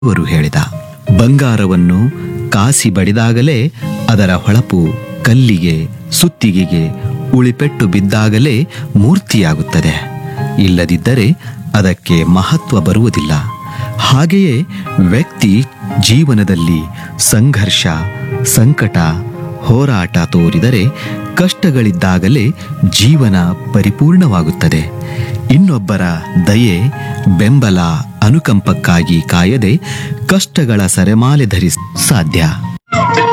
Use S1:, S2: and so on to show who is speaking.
S1: ಅವರು ಹೇಳಿದ ಬಂಗಾರವನ್ನು ಕಾಸಿ ಬಡಿದಾಗಲೇ ಅದರ ಹೊಳಪು ಕಲ್ಲಿಗೆ ಸುತ್ತಿಗೆಗೆ ಉಳಿಪೆಟ್ಟು ಬಿದ್ದಾಗಲೇ ಮೂರ್ತಿಯಾಗುತ್ತದೆ ಇಲ್ಲದಿದ್ದರೆ ಅದಕ್ಕೆ ಮಹತ್ವ ಬರುವುದಿಲ್ಲ ಹಾಗೆಯೇ ವ್ಯಕ್ತಿ ಜೀವನದಲ್ಲಿ ಸಂಘರ್ಷ ಸಂಕಟ ಹೋರಾಟ ತೋರಿದರೆ ಕಷ್ಟಗಳಿದ್ದಾಗಲೇ ಜೀವನ ಪರಿಪೂರ್ಣವಾಗುತ್ತದೆ ಇನ್ನೊಬ್ಬರ ದಯೆ ಬೆಂಬಲ ಅನುಕಂಪಕ್ಕಾಗಿ ಕಾಯದೆ ಕಷ್ಟಗಳ ಸರೆಮಾಲೆ ಧರಿಸ ಸಾಧ್ಯ